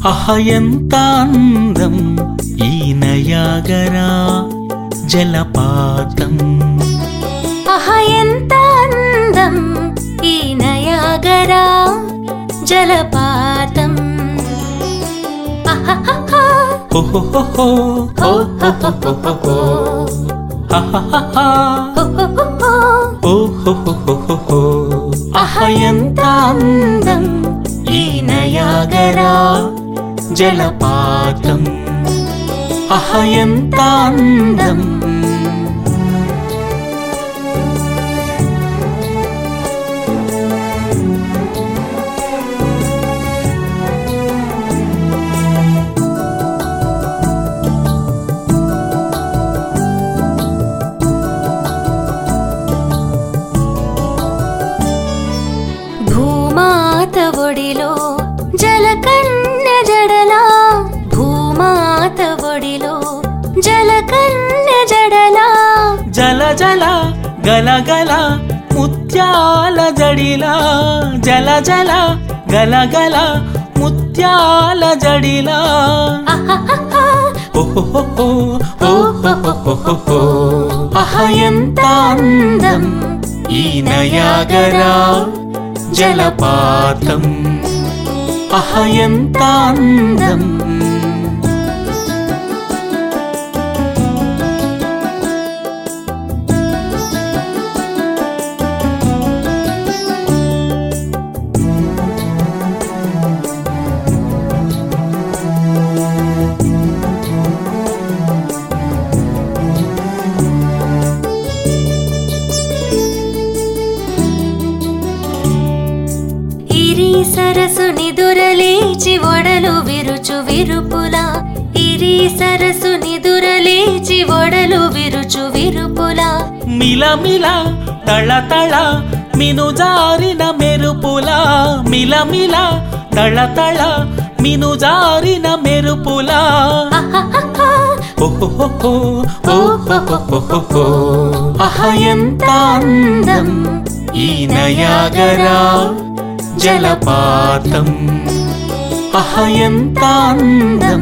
అహ ఎంత అందం ఈ నయాగరా జలపాతం ఆహ ఎంత అందం ఈ నయాగరా జలపాతం ఆహాహాహా. ఓహోహోహో, ఓహోహోహోహో, హహహహా, ఓహోహోహో. ఓహోహోహోహో. అహ ఎంత అందం ఈ నయాగరా జలపాతం అహ ఎంత అందం భూమాత ఒడిలో జలకన్య జడలా భూమాత ఒడిలో జలకన్య జడలా జల జల గల గల ముత్యాల జడిలా జల జల గల గల ముత్యాల జడిలా ఆహాహాహా. ఓహోహోహో, ఓహోహోహోహో. అహ ఎంత అందం ఈ నయాగరా జలపాతం అహ ఎంత అందం ఇరి సరసు నిదురలేచి ఒడలు విరుచు విరుపులా ఇరి సరసు నిదురలేచి ఒడలు విరుచు విరుపులా మిలమిల తళతళ మినుజారిన మెరుపులా మిలమిల తళతళ మినుజారిన మెరుపులా ఆహాహాహా. ఓహోహోహో, ఓహోహోహోహో. అహ ఎంత అందం ఈ నయాగరా జలపాతం అహ ఎంత అందం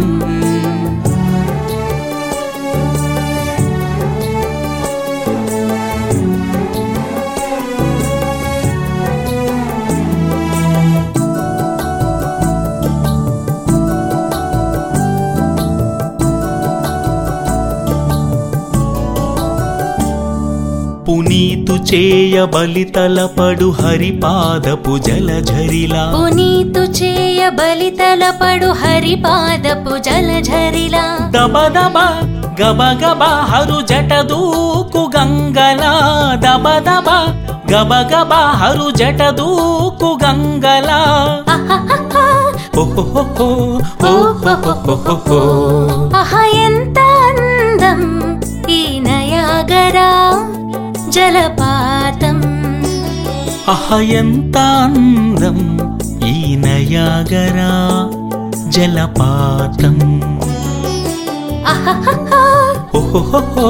పునీతు చేయబలి తలపడు హరిపాదపు జలఝరిలా పునీతు చేయ బలితలపడు హరిపాదపు జలఝరిలా దబ దబ గబ గబ హరు జట దూకు గంగలా దబ దబ గబ గబ హరు జట దూకు గంగలా ఆహాహాహా. ఓహోహోహో, ఓహోహోహోహో. ఆహ ఎంత అందం ఈ నయాగరా జలపాతం అహ ఎంత అందం ఈ నయాగరా జలపాతం ఆహాహాహా. ఓహోహోహో,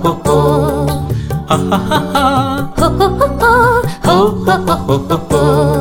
ఓహోహోహోహో. అహహహా, హోహోహోహో. ఓహోహోహోహో.